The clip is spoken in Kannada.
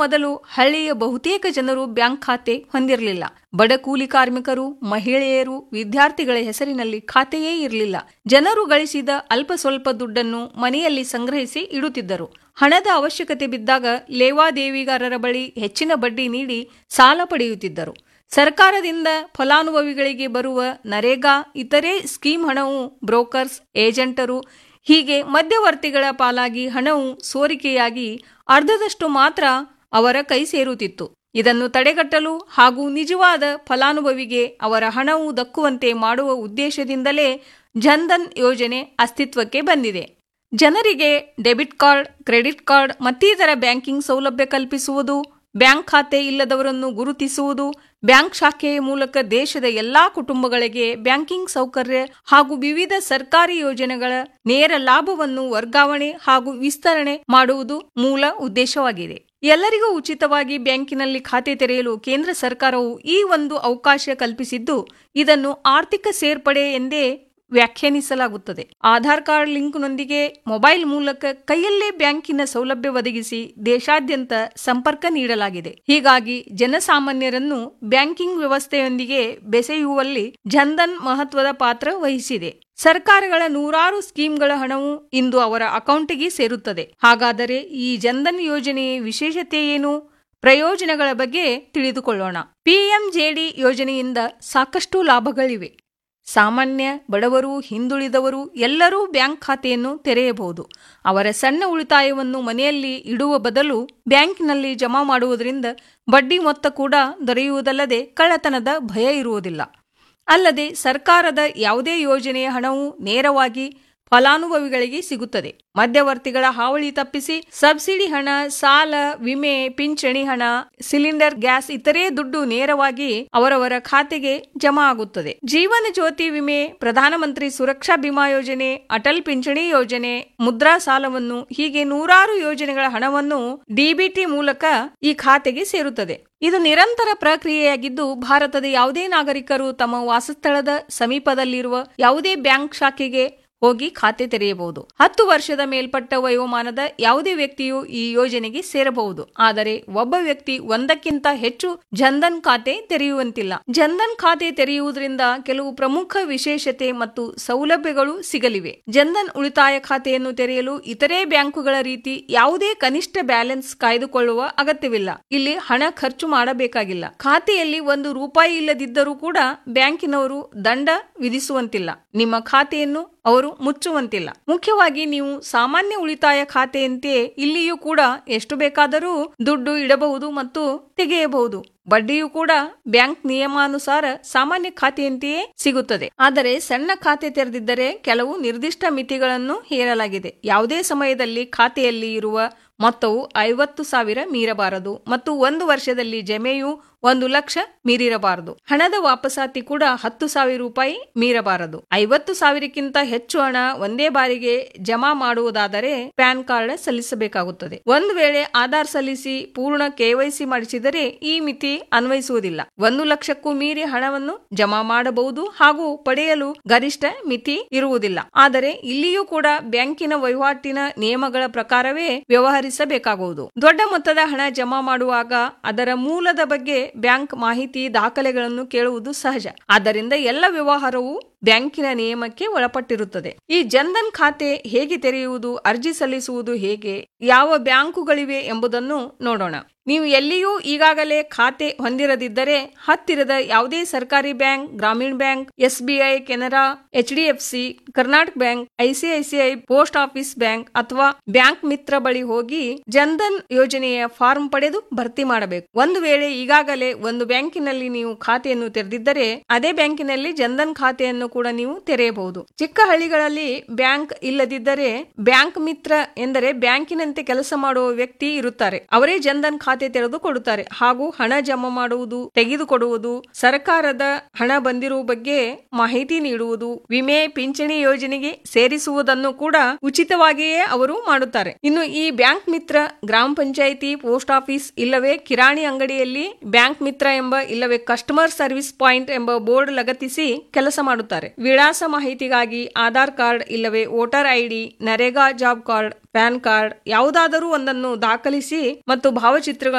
ಮೊದಲು ಹಳ್ಳಿಯ ಬಹುತೇಕ ಜನರು ಬ್ಯಾಂಕ್ ಖಾತೆ ಹೊಂದಿರಲಿಲ್ಲ ಬಡ ಕೂಲಿ ಕಾರ್ಮಿಕರು ಮಹಿಳೆಯರು ವಿದ್ಯಾರ್ಥಿಗಳ ಹೆಸರಿನಲ್ಲಿ ಖಾತೆಯೇ ಇರಲಿಲ್ಲ ಜನರು ಗಳಿಸಿದ ಅಲ್ಪ ಸ್ವಲ್ಪ ದುಡ್ಡನ್ನು ಮನೆಯಲ್ಲಿ ಸಂಗ್ರಹಿಸಿ ಇಡುತ್ತಿದ್ದರು ಹಣದ ಅವಶ್ಯಕತೆ ಬಿದ್ದಾಗ ಲೇವಾದೇವಿಗಾರರ ಬಳಿ ಹೆಚ್ಚಿನ ಬಡ್ಡಿ ನೀಡಿ ಸಾಲ ಪಡೆಯುತ್ತಿದ್ದರು ಸರ್ಕಾರದಿಂದ ಫಲಾನುಭವಿಗಳಿಗೆ ಬರುವ ನರೇಗಾ ಇತರೆ ಸ್ಕೀಮ್ ಹಣವು ಬ್ರೋಕರ್ಸ್ ಏಜೆಂಟರು ಹೀಗೆ ಮಧ್ಯವರ್ತಿಗಳ ಪಾಲಾಗಿ ಹಣವು ಸೋರಿಕೆಯಾಗಿ ಅರ್ಧದಷ್ಟು ಮಾತ್ರ ಅವರ ಕೈ ಸೇರುತ್ತಿತ್ತು ಇದನ್ನು ತಡೆಗಟ್ಟಲು ಹಾಗೂ ನಿಜವಾದ ಫಲಾನುಭವಿಗೆ ಅವರ ಹಣವು ದಕ್ಕುವಂತೆ ಮಾಡುವ ಉದ್ದೇಶದಿಂದಲೇ ಜನ್ಧನ್ ಯೋಜನೆ ಅಸ್ತಿತ್ವಕ್ಕೆ ಬಂದಿದೆ ಜನರಿಗೆ ಡೆಬಿಟ್ ಕಾರ್ಡ್ ಕ್ರೆಡಿಟ್ ಕಾರ್ಡ್ ಮತ್ತಿತರ ಬ್ಯಾಂಕಿಂಗ್ ಸೌಲಭ್ಯ ಕಲ್ಪಿಸುವುದು ಬ್ಯಾಂಕ್ ಖಾತೆ ಇಲ್ಲದವರನ್ನು ಗುರುತಿಸುವುದು ಬ್ಯಾಂಕ್ ಶಾಖೆಯ ಮೂಲಕ ದೇಶದ ಎಲ್ಲಾ ಕುಟುಂಬಗಳಿಗೆ ಬ್ಯಾಂಕಿಂಗ್ ಸೌಕರ್ಯ ಹಾಗೂ ವಿವಿಧ ಸರ್ಕಾರಿ ಯೋಜನೆಗಳ ನೇರ ಲಾಭವನ್ನು ವರ್ಗಾವಣೆ ಹಾಗೂ ವಿಸ್ತರಣೆ ಮಾಡುವುದು ಮೂಲ ಉದ್ದೇಶವಾಗಿದೆ ಎಲ್ಲರಿಗೂ ಉಚಿತವಾಗಿ ಬ್ಯಾಂಕಿನಲ್ಲಿ ಖಾತೆ ತೆರೆಯಲು ಕೇಂದ್ರ ಸರ್ಕಾರವು ಈ ಒಂದು ಅವಕಾಶ ಕಲ್ಪಿಸಿದ್ದು ಇದನ್ನು ಆರ್ಥಿಕ ಸೇರ್ಪಡೆ ಎಂದೇ ವ್ಯಾಖ್ಯಾನಿಸಲಾಗುತ್ತದೆ ಆಧಾರ್ ಕಾರ್ಡ್ ಲಿಂಕ್ನೊಂದಿಗೆ ಮೊಬೈಲ್ ಮೂಲಕ ಕೈಯಲ್ಲೇ ಬ್ಯಾಂಕಿನ ಸೌಲಭ್ಯ ಒದಗಿಸಿ ದೇಶಾದ್ಯಂತ ಸಂಪರ್ಕ ನೀಡಲಾಗಿದೆ ಹೀಗಾಗಿ ಜನಸಾಮಾನ್ಯರನ್ನು ಬ್ಯಾಂಕಿಂಗ್ ವ್ಯವಸ್ಥೆಯೊಂದಿಗೆ ಬೆಸೆಯುವಲ್ಲಿ ಜನ್ಧನ್ ಮಹತ್ವದ ಪಾತ್ರ ವಹಿಸಿದೆ ಸರ್ಕಾರಗಳ ನೂರಾರು ಸ್ಕೀಮ್ಗಳ ಹಣವು ಇಂದು ಅವರ ಅಕೌಂಟಿಗೆ ಸೇರುತ್ತದೆ ಹಾಗಾದರೆ ಈ ಜನ್ಧನ್ ಯೋಜನೆಯ ವಿಶೇಷತೆ ಏನು ಪ್ರಯೋಜನಗಳ ಬಗ್ಗೆ ತಿಳಿದುಕೊಳ್ಳೋಣ ಪಿಎಂಜೆಡಿ ಯೋಜನೆಯಿಂದ ಸಾಕಷ್ಟು ಲಾಭಗಳಿವೆ ಸಾಮಾನ್ಯ ಬಡವರು ಹಿಂದುಳಿದವರು ಎಲ್ಲರೂ ಬ್ಯಾಂಕ್ ಖಾತೆಯನ್ನು ತೆರೆಯಬಹುದು ಅವರ ಸಣ್ಣ ಉಳಿತಾಯವನ್ನು ಮನೆಯಲ್ಲಿ ಇಡುವ ಬದಲು ಬ್ಯಾಂಕ್ನಲ್ಲಿ ಜಮಾ ಮಾಡುವುದರಿಂದ ಬಡ್ಡಿ ಮೊತ್ತ ಕೂಡ ದೊರೆಯುವುದಲ್ಲದೆ ಕಳ್ಳತನದ ಭಯ ಇರುವುದಿಲ್ಲ ಅಲ್ಲದೆ ಸರ್ಕಾರದ ಯಾವುದೇ ಯೋಜನೆಯ ಹಣವು ನೇರವಾಗಿ ಫಲಾನುಭವಿಗಳಿಗೆ ಸಿಗುತ್ತದೆ ಮಧ್ಯವರ್ತಿಗಳ ಹಾವಳಿ ತಪ್ಪಿಸಿ ಸಬ್ಸಿಡಿ ಹಣ ಸಾಲ ವಿಮೆ ಪಿಂಚಣಿ ಹಣ ಸಿಲಿಂಡರ್ ಗ್ಯಾಸ್ ಇತರೆ ದುಡ್ಡು ನೇರವಾಗಿ ಅವರವರ ಖಾತೆಗೆ ಜಮಾ ಆಗುತ್ತದೆ ಜೀವನ ಜ್ಯೋತಿ ವಿಮೆ ಪ್ರಧಾನಮಂತ್ರಿ ಸುರಕ್ಷಾ ಬಿಮಾ ಯೋಜನೆ ಅಟಲ್ ಪಿಂಚಣಿ ಯೋಜನೆ ಮುದ್ರಾ ಸಾಲವನ್ನು ಹೀಗೆ ನೂರಾರು ಯೋಜನೆಗಳ ಹಣವನ್ನು ಡಿಬಿಟಿ ಮೂಲಕ ಈ ಖಾತೆಗೆ ಸೇರುತ್ತದೆ ಇದು ನಿರಂತರ ಪ್ರಕ್ರಿಯೆಯಾಗಿದ್ದು ಭಾರತದ ಯಾವುದೇ ನಾಗರಿಕರು ತಮ್ಮ ವಾಸಸ್ಥಳದ ಸಮೀಪದಲ್ಲಿರುವ ಯಾವುದೇ ಬ್ಯಾಂಕ್ ಶಾಖೆಗೆ ಹೋಗಿ ಖಾತೆ ತೆರೆಯಬಹುದು ಹತ್ತು ವರ್ಷದ ಮೇಲ್ಪಟ್ಟ ವಯೋಮಾನದ ಯಾವುದೇ ವ್ಯಕ್ತಿಯು ಈ ಯೋಜನೆಗೆ ಸೇರಬಹುದು ಆದರೆ ಒಬ್ಬ ವ್ಯಕ್ತಿ ಒಂದಕ್ಕಿಂತ ಹೆಚ್ಚು ಜನ್ಧನ್ ಖಾತೆ ತೆರೆಯುವಂತಿಲ್ಲ ಜನ್ಧನ್ ಖಾತೆ ತೆರೆಯುವುದರಿಂದ ಕೆಲವು ಪ್ರಮುಖ ವಿಶೇಷತೆ ಮತ್ತು ಸೌಲಭ್ಯಗಳು ಸಿಗಲಿವೆ ಜನ್ಧನ್ ಉಳಿತಾಯ ಖಾತೆಯನ್ನು ತೆರೆಯಲು ಇತರೆ ಬ್ಯಾಂಕುಗಳ ರೀತಿ ಯಾವುದೇ ಕನಿಷ್ಠ ಬ್ಯಾಲೆನ್ಸ್ ಕಾಯ್ದುಕೊಳ್ಳುವ ಅಗತ್ಯವಿಲ್ಲ ಇಲ್ಲಿ ಹಣ ಖರ್ಚು ಮಾಡಬೇಕಾಗಿಲ್ಲ ಖಾತೆಯಲ್ಲಿ ಒಂದು ರೂಪಾಯಿ ಇಲ್ಲದಿದ್ದರೂ ಕೂಡ ಬ್ಯಾಂಕಿನವರು ದಂಡ ವಿಧಿಸುವಂತಿಲ್ಲ ನಿಮ್ಮ ಖಾತೆಯನ್ನು ಅವರು ಮುಚ್ಚುವಂತಿಲ್ಲ ಮುಖ್ಯವಾಗಿ ನೀವು ಸಾಮಾನ್ಯ ಉಳಿತಾಯ ಖಾತೆಯಂತೆ ಇಲ್ಲಿಯೂ ಕೂಡ ಎಷ್ಟು ಬೇಕಾದರೂ ದುಡ್ಡು ಇಡಬಹುದು ಮತ್ತು ತೆಗೆಯಬಹುದು ಬಡ್ಡಿಯೂ ಕೂಡ ಬ್ಯಾಂಕ್ ನಿಯಮಾನುಸಾರ ಸಾಮಾನ್ಯ ಖಾತೆಯಂತೆಯೇ ಸಿಗುತ್ತದೆ ಆದರೆ ಸಣ್ಣ ಖಾತೆ ತೆರೆದಿದ್ದರೆ ಕೆಲವು ನಿರ್ದಿಷ್ಟ ಮಿತಿಗಳನ್ನು ಹೇರಲಾಗಿದೆ ಯಾವುದೇ ಸಮಯದಲ್ಲಿ ಖಾತೆಯಲ್ಲಿ ಇರುವ ಮೊತ್ತವು ಐವತ್ತು ಸಾವಿರ ಮೀರಬಾರದು ಮತ್ತು ಒಂದು ವರ್ಷದಲ್ಲಿ ಜಮೆಯು ಒಂದು ಲಕ್ಷ ಮೀರಿರಬಾರದು ಹಣದ ವಾಪಸಾತಿ ಕೂಡ ಹತ್ತು ಸಾವಿರ ರೂಪಾಯಿ ಮೀರಬಾರದು ಐವತ್ತು ಸಾವಿರಕ್ಕಿಂತ ಹೆಚ್ಚು ಹಣ ಒಂದೇ ಬಾರಿಗೆ ಜಮಾ ಮಾಡುವುದಾದರೆ ಪ್ಯಾನ್ ಕಾರ್ಡ್ ಸಲ್ಲಿಸಬೇಕಾಗುತ್ತದೆ ಒಂದು ವೇಳೆ ಆಧಾರ್ ಸಲ್ಲಿಸಿ ಪೂರ್ಣ ಕೆವೈಸಿ ಮಾಡಿಸಿದರೆ ಈ ಮಿತಿ ಅನ್ವಯಿಸುವುದಿಲ್ಲ ಒಂದು ಲಕ್ಷಕ್ಕೂ ಮೀರಿ ಹಣವನ್ನು ಜಮಾ ಮಾಡಬಹುದು ಹಾಗೂ ಪಡೆಯಲು ಗರಿಷ್ಠ ಮಿತಿ ಇರುವುದಿಲ್ಲ ಆದರೆ ಇಲ್ಲಿಯೂ ಕೂಡ ಬ್ಯಾಂಕಿನ ವಹಿವಾಟಿನ ನಿಯಮಗಳ ಪ್ರಕಾರವೇ ವ್ಯವಹರಿಸಬೇಕಾಗುವುದು ದೊಡ್ಡ ಮೊತ್ತದ ಹಣ ಜಮಾ ಮಾಡುವಾಗ ಅದರ ಮೂಲದ ಬಗ್ಗೆ ಬ್ಯಾಂಕ್ ಮಾಹಿತಿ ದಾಖಲೆಗಳನ್ನು ಕೇಳುವುದು ಸಹಜ ಆದ್ದರಿಂದ ಎಲ್ಲ ವ್ಯವಹಾರವು ಬ್ಯಾಂಕಿನ ನಿಯಮಕ್ಕೆ ಒಳಪಟ್ಟಿರುತ್ತದೆ ಈ ಜನ್ಧನ್ ಖಾತೆ ಹೇಗೆ ತೆರೆಯುವುದು ಅರ್ಜಿ ಸಲ್ಲಿಸುವುದು ಹೇಗೆ ಯಾವ ಬ್ಯಾಂಕುಗಳಿವೆ ಎಂಬುದನ್ನು ನೋಡೋಣ ನೀವು ಎಲ್ಲಿಯೂ ಈಗಾಗಲೇ ಖಾತೆ ಹೊಂದಿರದಿದ್ದರೆ ಹತ್ತಿರದ ಯಾವುದೇ ಸರ್ಕಾರಿ ಬ್ಯಾಂಕ್ ಗ್ರಾಮೀಣ bank SBI Canara H D F C Karnataka bank ICICI post office bank ಅಥವಾ ಬ್ಯಾಂಕ್ ಮಿತ್ರ ಬಳಿ ಹೋಗಿ ಜನ್ಧನ್ ಯೋಜನೆಯ ಫಾರ್ಮ್ ಪಡೆದು ಭರ್ತಿ ಮಾಡಬೇಕು ಒಂದು ವೇಳೆ ಈಗಾಗಲೇ ಒಂದು ಬ್ಯಾಂಕಿನಲ್ಲಿ ನೀವು ಖಾತೆಯನ್ನು ತೆರೆದಿದ್ದರೆ ಅದೇ ಬ್ಯಾಂಕಿನಲ್ಲಿ ಜನ್ಧನ್ ಖಾತೆಯನ್ನು ಕೂಡ ನೀವು ತೆರೆಯಬಹುದು ಚಿಕ್ಕ ಹಳ್ಳಿಗಳಲ್ಲಿ ಬ್ಯಾಂಕ್ ಇಲ್ಲದಿದ್ದರೆ ಬ್ಯಾಂಕ್ ಮಿತ್ರ ಎಂದರೆ ಬ್ಯಾಂಕಿನಂತೆ ಕೆಲಸ ಮಾಡುವ ವ್ಯಕ್ತಿ ಇರುತ್ತಾರೆ ಅವರೇ ಜನ್ಧನ್ ಖಾತೆ ತೆರೆದು ಕೊಡುತ್ತಾರೆ ಹಾಗೂ ಹಣ ಜಮಾ ಮಾಡುವುದು ತೆಗೆದುಕೊಡುವುದು ಸರ್ಕಾರದ ಹಣ ಬಂದಿರುವ ಬಗ್ಗೆ ಮಾಹಿತಿ ನೀಡುವುದು ವಿಮೆ ಪಿಂಚಣಿ ಯೋಜನೆಗೆ ಸೇರಿಸುವುದನ್ನು ಕೂಡ ಉಚಿತವಾಗಿಯೇ ಅವರು ಮಾಡುತ್ತಾರೆ ಇನ್ನು ಈ ಬ್ಯಾಂಕ್ ಮಿತ್ರ ಗ್ರಾಮ ಪಂಚಾಯಿತಿ ಪೋಸ್ಟ್ ಆಫೀಸ್ ಇಲ್ಲವೇ ಕಿರಾಣಿ ಅಂಗಡಿಯಲ್ಲಿ ಬ್ಯಾಂಕ್ ಮಿತ್ರ ಎಂಬ ಇಲ್ಲವೇ ಕಸ್ಟಮರ್ ಸರ್ವಿಸ್ ಪಾಯಿಂಟ್ ಎಂಬ ಬೋರ್ಡ್ ಲಗತ್ತಿಸಿ ಕೆಲಸ ಮಾಡುತ್ತಾರೆ ವಿಳಾಸ ಮಾಹಿತಿಗಾಗಿ ಆಧಾರ್ ಕಾರ್ಡ್ ಇಲ್ಲವೇ voter ID NREGA job card PAN card ಯಾವುದಾದರೂ ಒಂದನ್ನು ದಾಖಲಿಸಿ ಮತ್ತು ಭಾವಚಿತ್ರಗಳನ್ನು